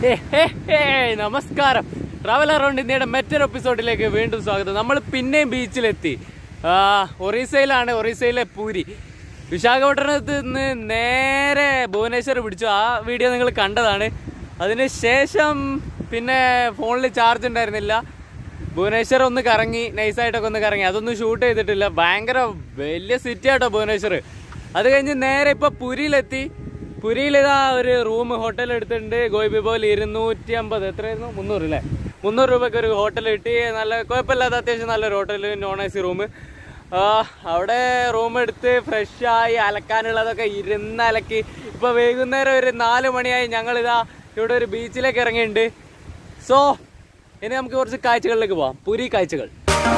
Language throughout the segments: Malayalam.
ഹേ, ഹേ, ഹേ, നമസ്കാരം ട്രാവൽ അറൗണ്ട് ഇന്ത്യയുടെ മറ്റൊരു എപ്പിസോഡിലേക്ക് വീണ്ടും സ്വാഗതം നമ്മൾ പിന്നെയും ബീച്ചിലെത്തി ആ, ഒറീസയിലാണ് ഒറീസയിലെ പൂരി വിശാഖപട്ടണത്ത് നിന്ന് നേരെ ഭുവനേശ്വർ പിടിച്ചു ആ വീഡിയോ നിങ്ങൾ കണ്ടതാണ് അതിന് ശേഷം പിന്നെ ഫോണിൽ ചാർജ് ഉണ്ടായിരുന്നില്ല ഭുവനേശ്വർ ഒന്ന് കറങ്ങി നൈസായിട്ടൊക്കെ ഒന്ന് കറങ്ങി അതൊന്നും ഷൂട്ട് ചെയ്തിട്ടില്ല ഭയങ്കര വലിയ സിറ്റി ആട്ടോ ഭുവനേശ്വർ അത് കഴിഞ്ഞ് നേരെ ഇപ്പൊ പുരിയിലെത്തി പുരിയിൽ ഇതാ ഒരു റൂം ഹോട്ടൽ എടുത്തിട്ടുണ്ട് ഗോയിബി പോലെ ഇരുന്നൂറ്റി അമ്പത് എത്രയായിരുന്നു മുന്നൂറ് അല്ലേ മുന്നൂറ് രൂപയ്ക്ക് ഒരു ഹോട്ടൽ കിട്ടി നല്ല കുഴപ്പമില്ലാത്ത അത്യാവശ്യം നല്ലൊരു hotel non A C room അവിടെ റൂം എടുത്ത് ഫ്രഷായി അലക്കാനുള്ളതൊക്കെ ഇരുന്ന് അലക്കി ഇപ്പൊ വൈകുന്നേരം ഒരു നാല് മണിയായി ഞങ്ങളിതാ ഇവിടെ ഒരു ബീച്ചിലേക്ക് ഇറങ്ങിയിട്ടുണ്ട് സോ ഇനി നമുക്ക് കുറച്ച് കാഴ്ചകളിലേക്ക് പോവാം പുരി കാഴ്ചകൾ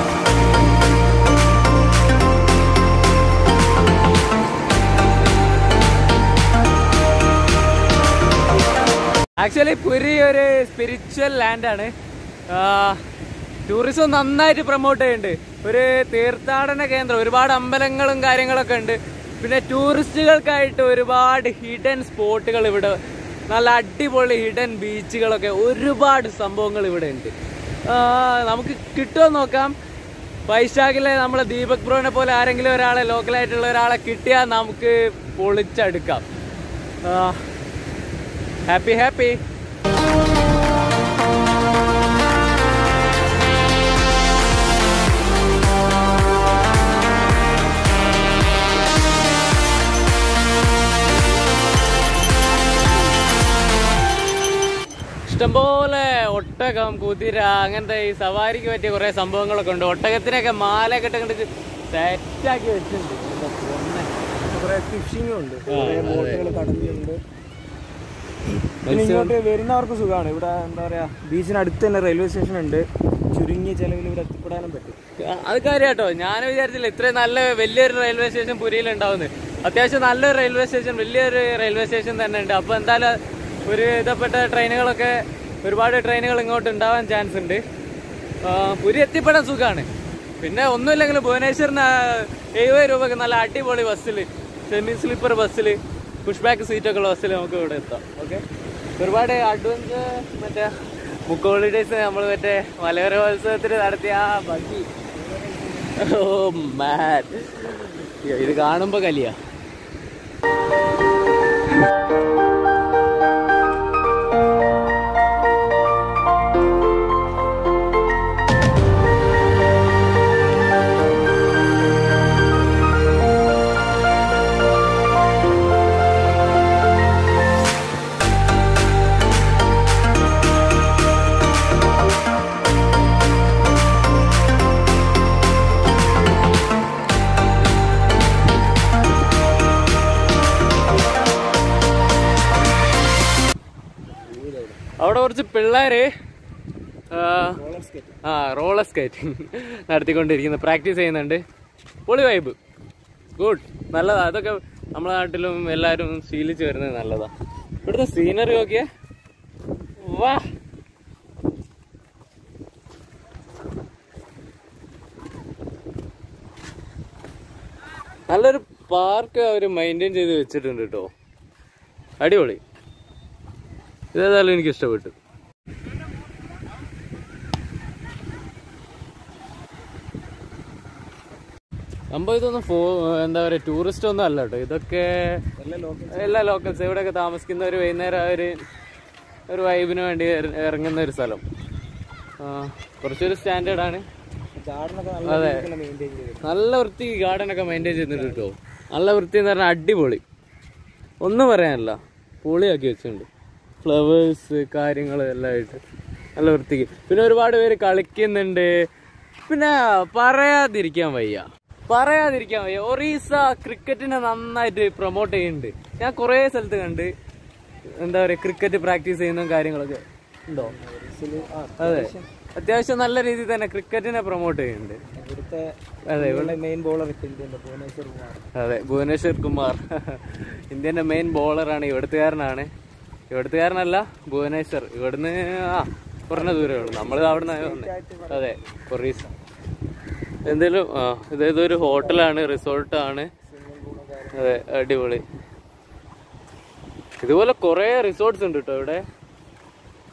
ആക്ച്വലി പുരി ഒരു സ്പിരിച്വൽ ലാൻഡാണ് ടൂറിസം നന്നായിട്ട് പ്രൊമോട്ട് ചെയ്യുന്നുണ്ട് ഒരു തീർത്ഥാടന കേന്ദ്രം ഒരുപാട് അമ്പലങ്ങളും കാര്യങ്ങളൊക്കെ ഉണ്ട് പിന്നെ ടൂറിസ്റ്റുകൾക്കായിട്ട് ഒരുപാട് ഹിഡൻ സ്പോട്ടുകൾ ഇവിടെ നല്ല അടിപൊളി ഹിഡൻ ബീച്ചുകളൊക്കെ ഒരുപാട് സംഭവങ്ങൾ ഇവിടെ ഉണ്ട് ആ, നമുക്ക് കിട്ടുമോ നോക്കാം വൈശാഖിലെ നമ്മളെ ദീപക് ബ്രോനെ പോലെ ആരെങ്കിലും ഒരാളെ ലോക്കലായിട്ടുള്ള ഒരാളെ കിട്ടിയാൽ നമുക്ക് പൊളിച്ചെടുക്കാം ഹാപ്പി ഹാപ്പി ഇഷ്ടംപോലെ ഒട്ടകം കുതിര അങ്ങനത്തെ ഈ സവാരിക്ക് പറ്റിയ കുറെ സംഭവങ്ങളൊക്കെ ഉണ്ട് ഒട്ടകത്തിനൊക്കെ മാലയൊക്കെ ഇട്ട് സെറ്റാക്കി വെച്ചിട്ടുണ്ട് എന്താ പൊന്നെ. കുറെ ഫിഷിംഗും ഉണ്ട് ആ, കുറെ അതെ. ബോട്ടുകൾ കടലിലുണ്ട് പിന്നെ മത്സ്യം- ഇങ്ങോട്ട് വരുന്നവർക്ക് സുഖമാണ് ഇവിടെ എന്താ പറയാ ബീച്ചിനടുത്ത് തന്നെ റെയിൽവേ സ്റ്റേഷൻ ഉണ്ട് ചുരുങ്ങിയ ചെലവിൽ ഇവിടെ എത്തിപ്പെടാനും പറ്റും ആ, അത് കാര്യാട്ടോ ഞാൻ വിചാരിച്ചില്ല ഇത്രയും നല്ല വലിയൊരു റെയിൽവേ സ്റ്റേഷൻ പുരിയിൽ ഉണ്ടാവുന്നത് അത്യാവശ്യം നല്ലൊരു റെയിൽവേ സ്റ്റേഷൻ വലിയൊരു റെയിൽവേ സ്റ്റേഷൻ തന്നെ ഉണ്ട് അപ്പൊ എന്തായാലും ഒരു ഇതപ്പെട്ട ട്രെയിനുകളൊക്കെ ഒരുപാട് ട്രെയിനുകൾ ഇങ്ങോട്ട് ഉണ്ടാവാൻ ചാൻസ് ഉണ്ട് ആ, പുരി എത്തിപ്പെടാൻ സുഖമാണ് പിന്നെ ഒന്നുമില്ലെങ്കിലും ഭുവനേശ്വറിന് എഴുപത് രൂപക്ക് നല്ല അടിപൊളി ബസ്സിൽ സെമി സ്ലീപ്പർ ബസ്സിൽ പുഷ് ബാക്ക് സീറ്റൊക്കെ ഉള്ള ബസ്സിൽ നമുക്ക് ഇവിടെ എത്താം ഓക്കെ ഒരുപാട് അഡ്വഞ്ചർ മറ്റേ മുക്ക് ഹോളിഡേയ്സ് നമ്മൾ മറ്റേ മലയോരോത്സവത്തിൽ നടത്തിയ ആ ഭംഗി ഓ മാൻ ഇത് കാണുമ്പോ കലിയാ അവിടെ കുറച്ച് പിള്ളേര് ആ, ആ റോളർ സ്കേറ്റിംഗ് നടത്തിക്കൊണ്ടിരിക്കുന്നു പ്രാക്ടീസ് ചെയ്യുന്നുണ്ട് പൊളി വൈബ് ഗുഡ് നല്ലതാ അതൊക്കെ നമ്മളെ നാട്ടിലും എല്ലാവരും ശീലിച്ച് വരുന്നത് നല്ലതാ ഇവിടുത്തെ സീനറി നോക്കിയേ വാ നല്ലൊരു പാർക്ക് അവർ മെയിൻറ്റെയിൻ ചെയ്ത് വെച്ചിട്ടുണ്ട് കേട്ടോ അടിപൊളി ഇതേതായാലും എനിക്ക് ഇഷ്ടപ്പെട്ടു സംഭവം ഇതൊന്നും ഫോ എന്താ പറയുക ടൂറിസ്റ്റ് ഒന്നും അല്ല കേട്ടോ ഇതൊക്കെ എല്ലാ ലോക്കൽസ് ഇവിടെയൊക്കെ താമസിക്കുന്ന ഒരു വൈകുന്നേരം ഒരു ഒരു വൈബിന് വേണ്ടി ഇറ- ഇറങ്ങുന്ന ഒരു സ്ഥലം ആ, കുറച്ചൊരു സ്റ്റാൻഡേർഡ് ആണ് ഗാർഡനൊക്കെ അതെ. നല്ല മെയിൻറ്റെയിൻ ചെയ്ത് നല്ല വൃത്തി ഗാർഡൻ ഒക്കെ മെയിൻറ്റെയിൻ ചെയ്യുന്നുണ്ട് കേട്ടോ നല്ല വൃത്തി എന്ന് പറഞ്ഞാൽ അടിപൊളി ഒന്നും പറയാനില്ല പൊളിയാക്കി വെച്ചിട്ടുണ്ട് ഫ്ലവേഴ്സ് കാര്യങ്ങൾ എല്ലാം ആയിട്ട് നല്ല വൃത്തിക്ക് പിന്നെ ഒരുപാട് പേര് കളിക്കുന്നുണ്ട് പിന്നെ പറയാതിരിക്കാൻ വയ്യ പറയാതിരിക്കാൻ വയ്യ ഒറീസ ക്രിക്കറ്റിനെ നന്നായിട്ട് പ്രൊമോട്ട് ചെയ്യുന്നുണ്ട് ഞാൻ കുറേ സ്ഥലത്ത് കണ്ട് എന്താ പറയുക ക്രിക്കറ്റ് പ്രാക്ടീസ് ചെയ്യുന്ന കാര്യങ്ങളൊക്കെ ഉണ്ടോ അതെ അത്യാവശ്യം നല്ല രീതിയിൽ തന്നെ ക്രിക്കറ്റിനെ പ്രൊമോട്ട് ചെയ്യുന്നുണ്ട് ഇവിടുത്തെ അതെ ഇവിടെ മെയിൻ ബോളർ ഇന്ത്യൻ്റെ ഭുവനേശ്വർ കുമാർ അതെ ഭുവനേശ്വർ കുമാർ ഇന്ത്യന്റെ മെയിൻ ബോളറാണ് ഇവിടുത്തുകാരനാണ് ഇവിടുത്തുകാരനല്ല ഭുവനേശ്വർ ഇവിടുന്ന് ആ കുറഞ്ഞ ദൂരമേ ഉള്ളൂ നമ്മൾ അവിടെ നിന്ന് അതെ കൊറീസ് എന്തേലും ആ ഇതേതൊരു ഹോട്ടലാണ് റിസോർട്ടാണ് അതെ അടിപൊളി ഇതുപോലെ കുറേ റിസോർട്ട്സ് ഉണ്ട് കേട്ടോ ഇവിടെ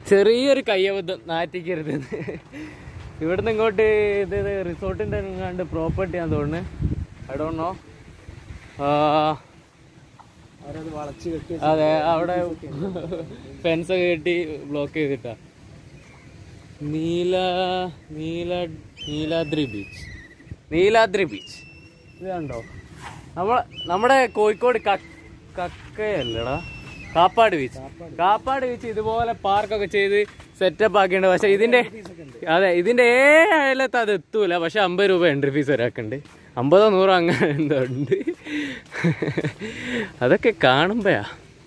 ചെറിയൊരു കയ്യബദ്ധം നാറ്റിക്കരുത് ഇവിടുന്ന് ഇങ്ങോട്ട് ഇത് ഇത് റിസോർട്ടിന്റെ കണ്ട് പ്രോപ്പർട്ടി ആണെന്ന് തോന്നുന്നു ഐ ഡോണ്ട് നോ അവരത് വളച്ച് കെട്ടി അതെ അവിടെ ഫെൻസ് ഒക്കെ കെട്ടി ബ്ലോക്ക് ചെയ്തിട്ടാ നീല നീല നീലാദ്രി ബീച്ച് നീലാദ്രി ബീച്ച് ഇത് കണ്ടോ നമ്മളെ നമ്മുടെ കോഴിക്കോട് കക്ക- കക്കയല്ലടാ കാപ്പാട് ബീച്ച് കാപ്പാട് ബീച്ച് ഇതുപോലെ പാർക്കൊക്കെ ചെയ്ത് സെറ്റപ്പ് ആക്കിയിട്ടുണ്ട് പക്ഷെ ഇതിന്റെ അതെ ഇതിന്റെ ഏഴ് അയലത്ത് അത് എത്തൂല പക്ഷെ അമ്പത് രൂപ എൻട്രി ഫീസ് ഒരാൾക്കുണ്ട് അമ്പതോ നൂറോ അങ്ങനെ എന്തോ ഉണ്ട് അതൊക്കെ കാണുമ്പോഴാ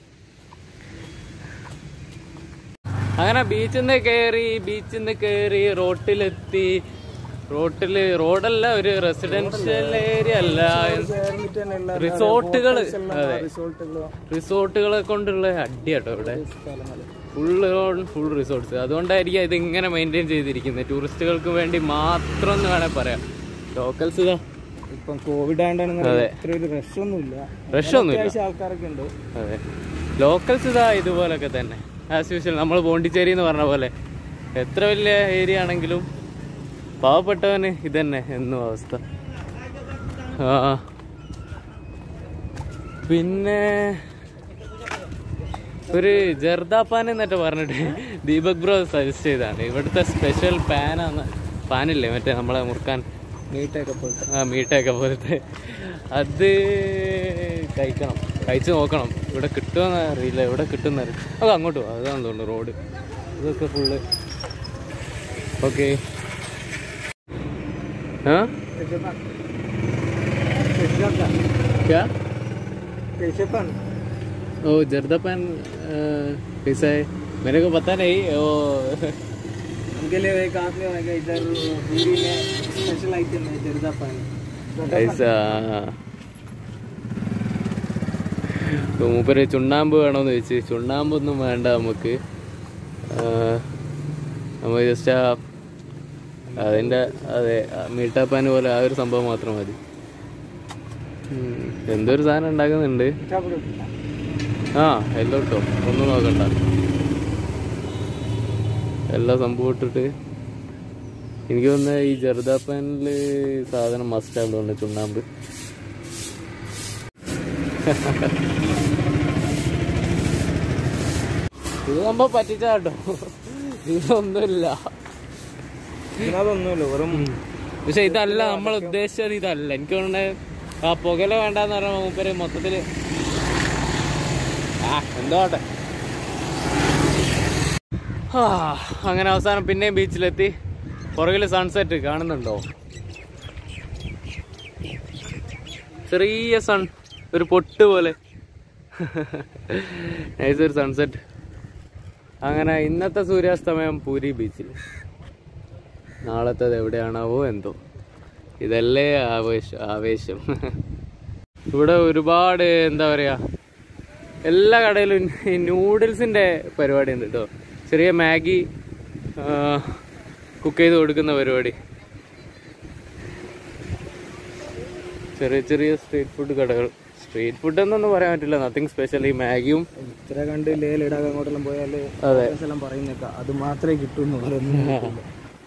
അങ്ങനെ ബീച്ചിൽ നിന്ന് കയറി ബീച്ചിൽ നിന്ന് കയറി റോട്ടിലെത്തി റോട്ടില് റോഡല്ല ഒരു റെസിഡൻഷ്യൽ ഏരിയ അല്ല ചേർന്നിട്ട് തന്നെയുള്ള റിസോർട്ടുകൾ അതെ റിസോർട്ടുകൾ റിസോർട്ടുകളെ കൊണ്ടുള്ള അടിയാട്ടോ ഇവിടെ സ്ഥലങ്ങൾ ഫുൾ ഫുൾ റിസോർട്ട്സ് അതുകൊണ്ടായിരിക്കും ഇത് ഇങ്ങനെ മെയിൻറ്റെയിൻ ചെയ്തിരിക്കുന്നത് ടൂറിസ്റ്റുകൾക്ക് വേണ്ടി മാത്രം എന്ന് വേണേൽ പറയാം ലോക്കൽസ് ഇതാ ഇപ്പം കോവിഡ് ആയതുകൊണ്ടാണ് അതെ. ഇത്ര ഒരു റഷ് ഒന്നുമില്ല Rush ഒന്നുമില്ല. അത്യാവശ്യം ആൾക്കാരൊക്കെ ഉണ്ട് അതെ ലോക്കൽസ് ഇതാ ഇതുപോലൊക്കെ തന്നെ ആസ് യൂഷ്വൽ നമ്മൾ പോണ്ടിച്ചേരി എന്ന് പറഞ്ഞ പോലെ എത്ര വലിയ ഏരിയ ആണെങ്കിലും പാവപ്പെട്ടവന് ഇതന്നെ എന്നും അവസ്ഥ ആ പിന്നെ ഒരു ജർദാപ്പാൻ എന്നൊക്കെ പറഞ്ഞിട്ട് ദീപക് ബ്രോ സജസ്റ്റ് ചെയ്താണ് ഇവിടുത്തെ സ്പെഷ്യൽ പാനാന്ന് പാനില്ലേ മറ്റേ നമ്മളെ മുറുക്കാൻ നീട്ടൊക്കെ പോയിട്ട് ആ മീട്ടൊക്കെ പോലത്തെ അത് കഴിക്കണം കഴിച്ച് നോക്കണം ഇവിടെ കിട്ടുമെന്ന് അറിയില്ല ഇവിടെ കിട്ടുന്ന അത് അങ്ങോട്ട് പോകും അതാന്ന് തോന്നുന്നു റോഡ് ഇതൊക്കെ ഫുള്ള് ഓക്കെ हाँ क्या कैसेपन ओ जर्दा पान कैसा है मेरे को पता नहीं वो उनके लिए एक आदमी होगा इधर पूरी में स्पेशल आइटम है जर्दा पानी ऐसा ഇപ്പൊ മൂപ്പര് ചുണ്ണാമ്പ് വേണമെന്ന് ചോദിച്ച് ചുണ്ണാമ്പൊന്നും വേണ്ട നമുക്ക് ആ, നമുക്ക് ജസ്റ്റ് ആ അതിൻ്റെ അതെ മീട്ടാപ്പാൻ പോലെ ആ ഒരു സംഭവം മാത്രം മതി ഉം, എന്തോ ഒരു സാധനം ഉണ്ടാക്കുന്നുണ്ട് क्या बोलो ആ എല്ലാം ഇട്ടോ ഒന്നും നോക്കണ്ട എല്ലാ സംഭവം ഇട്ടിട്ട് എനിക്ക് തോന്നുന്നത് ഈ ജർദാപ്പാനിൽ സാധനം മസ്റ്റ് ആയതുകൊണ്ട് ചുണ്ണാമ്പ് ഇത് സംഭവം പറ്റിച്ചാട്ടോ ഇതൊന്നുമില്ല ഇതിനകത്തൊന്നുമില്ല വെറും പക്ഷെ ഇതല്ല നമ്മൾ ഉദ്ദേശിച്ചത് ഇതല്ല എനിക്ക് തോന്നുന്നത് ആ പുകല വേണ്ടെന്ന് പറയുമ്പോൾ മൂപ്പര് മൊത്തത്തില് ആ എന്തോട്ടെ ആ, അങ്ങനെ അവസാനം പിന്നെയും ബീച്ചിലെത്തി പുറകിൽ സൺസെറ്റ് കാണുന്നുണ്ടോ ചെറിയ സൺ ഒരു പൊട്ട് പോലെ നൈസ് ഒരു സൺസെറ്റ് അങ്ങനെ ഇന്നത്തെ സൂര്യാസ്തമയം പൂരി ബീച്ചിൽ നാളത്തേത് എവിടെയാണാവോ എന്തോ ഇതല്ലേ ആവേശം ആവേശം ഇവിടെ ഒരുപാട് എന്താ പറയാ എല്ലാ കടയിലും ഈ നൂഡിൽസിന്റെ പരിപാടി ഉണ്ട് കേട്ടോ ചെറിയ മാഗി കുക്ക് ചെയ്ത് കൊടുക്കുന്ന പരിപാടി ചെറിയ ചെറിയ സ്ട്രീറ്റ് ഫുഡ് കടകൾ സ്ട്രീറ്റ് ഫുഡ് എന്നൊന്നും പറയാൻ പറ്റില്ല നത്തിങ് സ്പെഷ്യൽ ഈ മാഗിയും ഇത്ര കണ്ട് ലേ ലഡാക്ക് അങ്ങോട്ടെല്ലാം പോയാല് അതെ എല്ലാം പറയുന്നേക്കാം അത് മാത്രമേ കിട്ടൂന്ന് പറയുന്നു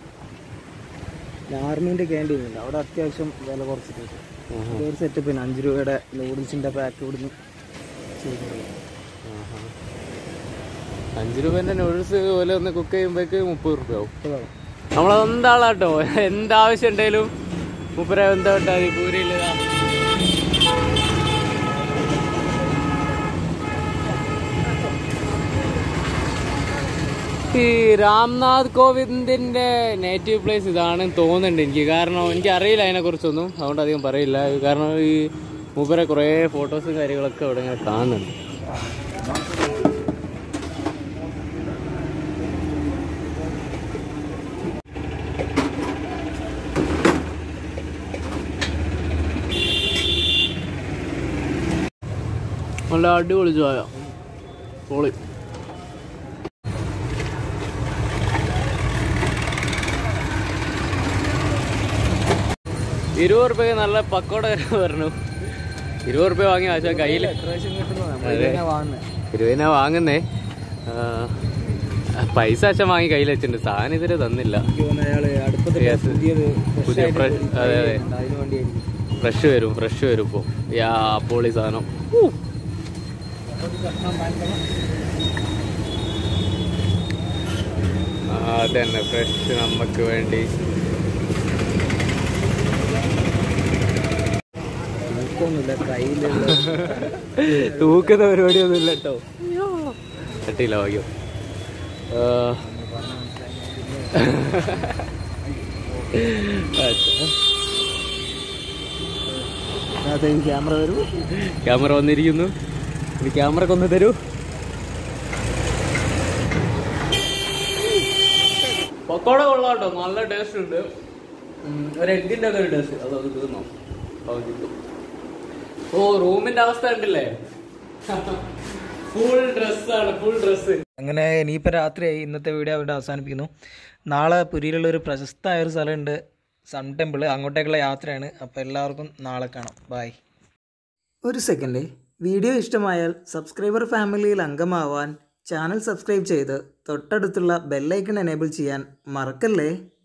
ആർമീൻ്റെ ക്യാൻറ്റീൻ ഉണ്ട് അവിടെ അത്യാവശ്യം വില കുറച്ചിട്ട് കിട്ടും. ഇതൊരു സെറ്റപ്പ് പിന്നെ അഞ്ച് രൂപയുടെ നൂഡിൽസിൻ്റെ പാക്ക് ഇവിടുന്ന് ചെയ്തിട്ടുള്ളത് അഞ്ച് രൂപേന്റെ നൂഡിൽസ് പോലെ ഒന്ന് കുക്ക് ചെയ്യുമ്പോഴേക്ക് മുപ്പത് റുപ്യ ആവും ഇപ്പഴാണ്. നമ്മളെന്താളാട്ടോ എന്താവശ്യം ഉണ്ടെങ്കിലും മുപ്പര എന്താ വിട്ടാ മതി പൂരിയിൽ ഈ രാംനാഥ് കോവിന്ദിന്റെ നേറ്റീവ് പ്ലേസ് ഇതാണെന്ന് തോന്നുന്നുണ്ട് എനിക്ക് കാരണം എനിക്ക് അറിയില്ല അതിനെ കുറിച്ചൊന്നും അതുകൊണ്ട് അധികം പറയില്ല കാരണം ഈ മൂപ്പരെ കുറേ ഫോട്ടോസും കാര്യങ്ങളൊക്കെ ഇവിടെ ഇങ്ങനെ കാണുന്നുണ്ട് നല്ല അടിപൊളി ചായ പൊളി ഇരുപത് റുപ്യക്ക് നല്ല പക്കോട പറഞ്ഞു ഇരുപത് റുപ്യ വാങ്ങി ആശാ കയ്യിൽ എത്ര പ്രാവശ്യം കിട്ടുന്നു നമ്മൾ അതെ. ഇതന്നെ വാങ്ങുന്നത് ഇരുപതിനാ വാങ്ങുന്നേ ആ, പൈസ അച്ഛൻ വാങ്ങി കയ്യിൽ വെച്ചിട്ടുണ്ട് സാധനം ഇതുവരെ തന്നില്ല എനിക്ക് തോന്നുന്നു അയാള് അടുപ്പത്ത് Yes. പുതിയത് പുതിയ fresh, അതെ, അതെ. അതിന് വേണ്ടിയായിരിക്കും ഫ്രഷ് വരും ഫ്രഷ് വരും ഇപ്പോൾ യാ പോളി സാധനം ഊ. ആ, അതന്നെ ഫ്രഷ് നമുക്ക് വേണ്ടി തൂക്കമൊന്നുമില്ല കയ്യിലുള്ള തൂക്കുന്ന പരിപാടിയൊന്നും ഇല്ല കേട്ടോ കിട്ടിയില്ല ഭാഗ്യം ആ. അച്ഛാ. അതിനകത്ത് ക്യാമറ വരും ക്യാമറ വന്നിരിക്കുന്നു ഒരു ക്യാമറ ഒന്ന് തരൂ പക്കോട കൊള്ളാം കേട്ടോ നല്ല ടേസ്റ്റ് ഉണ്ട് ഉം, ഒരു എഗ്ഗിന്റെ ഒക്കെ ഒരു ടേസ്റ്റ് അത് അത് തീർന്നോ അത് കിട്ടും ഓ റൂമിന്റെ അവസ്ഥ ഉണ്ടല്ലേ ഫുൾ ഡ്രസ്സാണ് ഫുൾ ഡ്രസ്സ് അങ്ങനെ ഇനിയിപ്പോൾ രാത്രിയായി ഇന്നത്തെ വീഡിയോ അവിടെ അവസാനിപ്പിക്കുന്നു നാളെ പുരിയിലുള്ള ഒരു പ്രശസ്തമായ ഒരു സ്ഥലമുണ്ട് സൺ ടെമ്പിൾ അങ്ങോട്ടേക്കുള്ള യാത്രയാണ് അപ്പോൾ എല്ലാവർക്കും നാളെ കാണാം ബായ് ഒരു സെക്കൻഡ് വീഡിയോ ഇഷ്ടമായാൽ സബ്സ്ക്രൈബർ ഫാമിലിയിൽ അംഗമാവാൻ ചാനൽ സബ്സ്ക്രൈബ് ചെയ്ത് തൊട്ടടുത്തുള്ള ബെല്ലൈക്കൺ എനേബിൾ ചെയ്യാൻ മറക്കല്ലേ